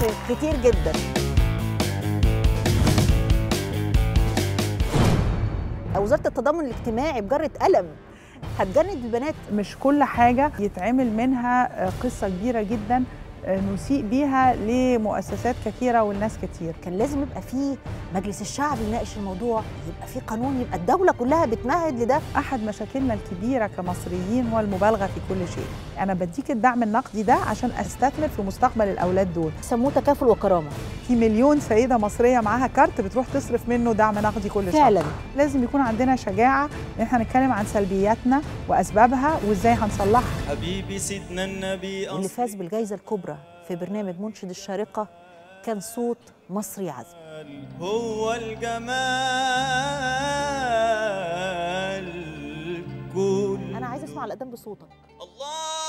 كتير جدا وزاره التضامن الاجتماعي بجره قلم هتجند البنات مش كل حاجة يتعمل منها آه، قصة كبيرة جدا آه، نسيء بيها لمؤسسات كثيرة والناس كتير كان لازم يبقى في مجلس الشعب يناقش الموضوع يبقى في قانون يبقى الدوله كلها بتمهد لده أحد مشاكلنا الكبيرة كمصريين هو المبالغة في كل شيء أنا بديك الدعم النقدي ده عشان أستثمر في مستقبل الأولاد دول سموه تكافل وكرامه في مليون سيدة مصرية معاها كارت بتروح تصرف منه دعم نقدي كل شهر فعلا لازم يكون عندنا شجاعة إن احنا نتكلم عن سلبياتنا وأسبابها وإزاي هنصلحها حبيبي سيدنا النبي واللي فاز بالجائزه الكبرى في برنامج منشد الشارقه كان صوت مصري عذب هو الجمال كل انا عايزه اسمع الاذان بصوتك الله